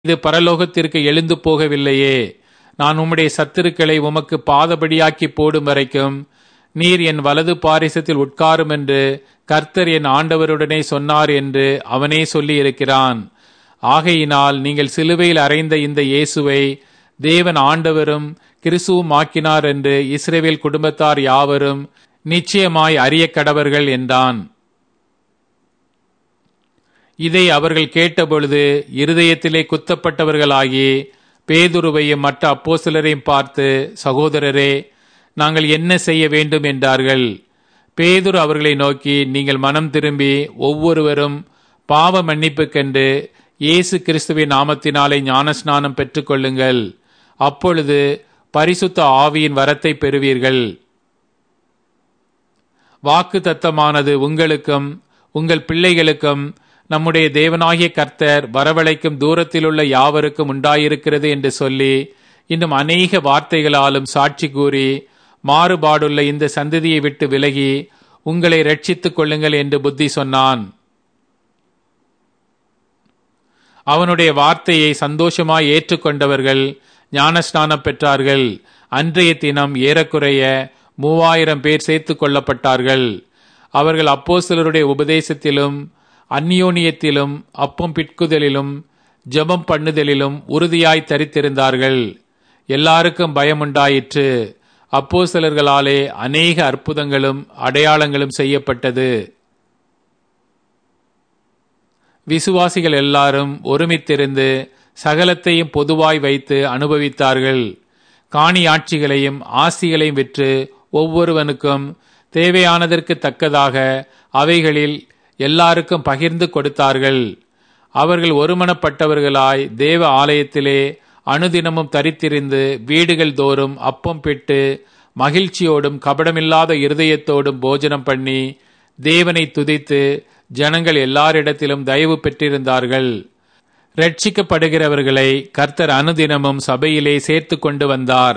இது பரலோகத்திற்கு எழுந்து போகவில்லையே நான் உம்முடைய சத்துருக்களை உமக்கு பாதபடியாக்கி போடும் வரைக்கும் நீர் என் வலது பாரிசத்தில் உட்காரும் என்று கர்த்தர் என் ஆண்டவருடனே சொன்னார் என்று அவனே சொல்லி இருக்கிறான் ஆகையினால் நீங்கள் சிலுவையில் அறைந்த இந்த இயேசுவை தேவன் ஆண்டவரும் கிறிஸ்துவும் ஆக்கினார் என்று இஸ்ரேவேல் குடும்பத்தார் யாவரும் நிச்சயமாய் அறிய கடவர்கள் என்றான் இதை அவர்கள் கேட்டபொழுது இருதயத்திலே குத்தப்பட்டவர்களாகி பேதுருவையும் மற்ற அப்போஸ்தலரையும் பார்த்து சகோதரரே நாங்கள் என்ன செய்ய வேண்டும் என்றார்கள் பேதுரு அவர்களை நோக்கி நீங்கள் மனம் திரும்பி ஒவ்வொருவரும் பாவ மன்னிப்புக்கென்று இயேசு கிறிஸ்துவின் நாமத்தினாலே ஞானஸ்நானம் பெற்றுக்கொள்ளுங்கள் அப்பொழுது பரிசுத்த ஆவியின் வரத்தை பெறுவீர்கள் வாக்கு தத்தமானது உங்களுக்கும் உங்கள் பிள்ளைகளுக்கும் நம்முடைய தேவனாகிய கர்த்தர் வரவழைக்கும் தூரத்திலுள்ள யாவருக்கும் உண்டாயிருக்கிறது என்று சொல்லி இன்னும் அநேக வார்த்தைகளாலும் சாட்சி கூறி மாறுபாடுள்ள இந்த சந்ததியை விட்டு விலகி உங்களை ரட்சித்துக் கொள்ளுங்கள் என்று புத்தி சொன்னான் அவனுடைய வார்த்தையை சந்தோஷமாய் ஏற்றுக்கொண்டவர்கள் ஞானஸ்நானம் பெற்றார்கள் அன்றைய தினம் ஏறக்குறைய மூவாயிரம் பேர் சேர்த்துக் கொள்ளப்பட்டார்கள் அவர்கள் அப்போஸ்தலருடைய உபதேசத்திலும் அந்யோனியத்திலும் அப்பம் பிட்குதலிலும் ஜெபம் பண்ணுதலிலும் உறுதியாய் தரித்திருந்தார்கள் எல்லாருக்கும் பயமுண்டாயிற்று அப்போஸ்தலர்களாலே அநேக அற்புதங்களும் அடையாளங்களும் செய்யப்பட்டது விசுவாசிகள் எல்லாரும் ஒருமித்திருந்து சகலத்தையும் பொதுவாய் வைத்து அனுபவித்தார்கள் காணியாட்சிகளையும் ஆசிகளையும் விற்று ஒவ்வொருவனுக்கும் தேவையானதற்கு தக்கதாக அவைகளில் எல்லாருக்கும் பகிர்ந்து கொடுத்தார்கள் அவர்கள் ஒருமனப்பட்டவர்களாய் தேவ ஆலயத்திலே அனுதினமும் தரித்திருந்து வீடுகள் தோறும் அப்பம் பிட்டு மகிழ்ச்சியோடும் கபடமில்லாத இருதயத்தோடும் போஜனம் பண்ணி தேவனை துதித்து ஜனங்கள் எல்லாரிடத்திலும் தயவு பெற்றிருந்தார்கள் ரட்சிக்கப்படுகிறவர்களை கர்த்தர் அனுதினமும் சபையிலே சேர்த்து கொண்டு வந்தார்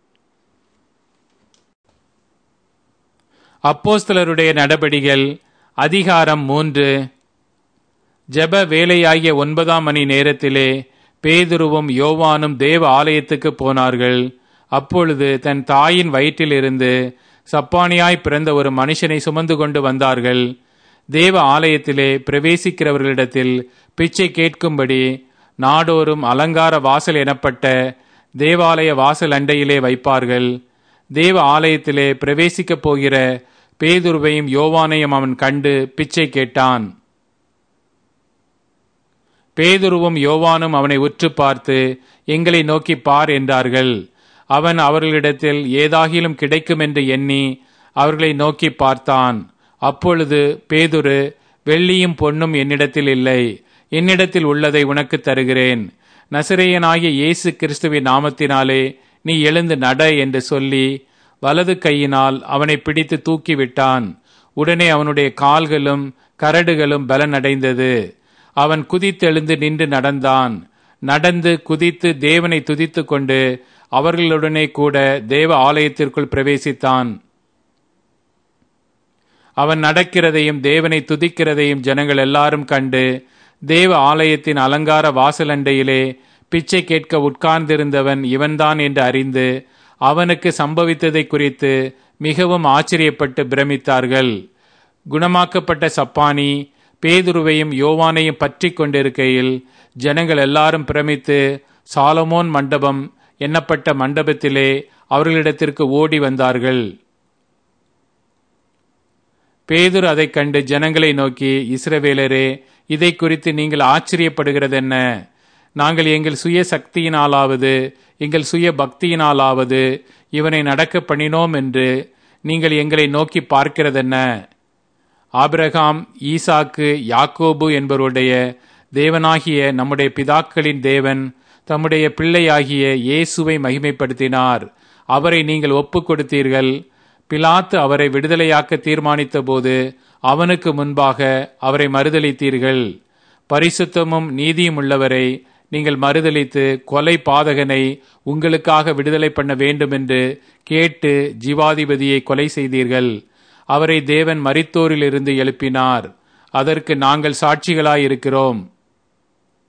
அப்போஸ்தலருடைய நடபடிகள் அதிகாரம் மூன்று ஜெப வேலையாகிய ஒன்பதாம் மணி நேரத்திலே பேதுருவும் யோவானும் தேவ ஆலயத்துக்கு போனார்கள் அப்பொழுது தன் தாயின் வயிற்றிலிருந்து சப்பானியாய் பிறந்த ஒரு மனுஷனை சுமந்து கொண்டு வந்தார்கள் தேவ ஆலயத்திலே பிரவேசிக்கிறவர்களிடத்தில் பிச்சை கேட்கும்படி நாடோறும் அலங்கார வாசல் எனப்பட்ட தேவாலய வாசல் அண்டையிலே வைப்பார்கள் தேவ ஆலயத்திலே பிரவேசிக்கப் போகிற பேதுருவையும் யோவானையும் அவன் கண்டு பிச்சை கேட்டான் பேதுருவும் யோவானும் அவனை உற்று பார்த்து எங்களை நோக்கி பார் என்றார்கள் அவன் அவர்களிடத்தில் ஏதாகிலும் கிடைக்கும் என்று எண்ணி அவர்களை நோக்கி பார்த்தான் அப்பொழுது பேதுரு வெள்ளியும் பொன்னும் என்னிடத்தில் இல்லை என்னிடத்தில் உள்ளதை உனக்கு தருகிறேன் நசிரேயனாகிய இயேசு கிறிஸ்துவின் நாமத்தினாலே நீ எழுந்து நட என்று சொல்லி வலது கையினால் அவனை பிடித்து தூக்கிவிட்டான் உடனே அவனுடைய கால்களும் கரடுகளும் பலனடைந்தது அவன் குதித்தெழுந்து நின்று நடந்தான் நடந்து குதித்து தேவனை துதித்து கொண்டு அவர்களுடனே கூட தேவ ஆலயத்திற்குள் பிரவேசித்தான் அவன் நடக்கிறதையும் தேவனை துதிக்கிறதையும் ஜனங்கள் எல்லாரும் கண்டு தேவ ஆலயத்தின் அலங்கார வாசலண்டையிலே பிச்சை கேட்க உட்கார்ந்திருந்தவன் இவன்தான் என்று அறிந்து அவனுக்கு சம்பவித்ததை குறித்து மிகவும் ஆச்சரியப்பட்டு பிரமித்தார்கள் குணமாக்கப்பட்ட சப்பானி பேதுருவையும் யோவானையும் பற்றி கொண்டிருக்கையில் ஜனங்கள் எல்லாரும் பிரமித்து சாலமோன் மண்டபம் எண்ணப்பட்ட மண்டபத்திலே அவர்களிடத்திற்கு ஓடி வந்தார்கள் பேதுரு அதைக் கண்டு ஜனங்களை நோக்கி இஸ்ரவேலரே இதை குறித்து நீங்கள் ஆச்சரியப்படுகிறதென்ன நாங்கள் எங்கள் சுய சக்தியினாலாவது எங்கள் சுய பக்தியினாலாவது இவனை நடக்க பண்ணினோம் என்று நீங்கள் எங்களை நோக்கி பார்க்கிறதென்ன ஆபிரகாம் ஈசாக்கு யாக்கோபு என்பவருடைய தேவனாகிய நம்முடைய பிதாக்களின் தேவன் தம்முடைய பிள்ளையாகிய இயேசுவை மகிமைப்படுத்தினார் அவரை நீங்கள் ஒப்புக் கொடுத்தீர்கள் பிலாத்து அவரை விடுதலையாக்க தீர்மானித்த போது அவனுக்கு முன்பாக அவரை மறுதளித்தீர்கள் பரிசுத்தமும் நீதியும் உள்ளவரை நீங்கள் மறுதளித்து கொலை பாதகனை உங்களுக்காக விடுதலை பண்ண வேண்டும் என்று கேட்டு ஜீவாதிபதியை கொலை செய்தீர்கள் அவரை தேவன் மரித்தோரிலிருந்து எழுப்பினார் அதற்கு நாங்கள் சாட்சிகளாயிருக்கிறோம்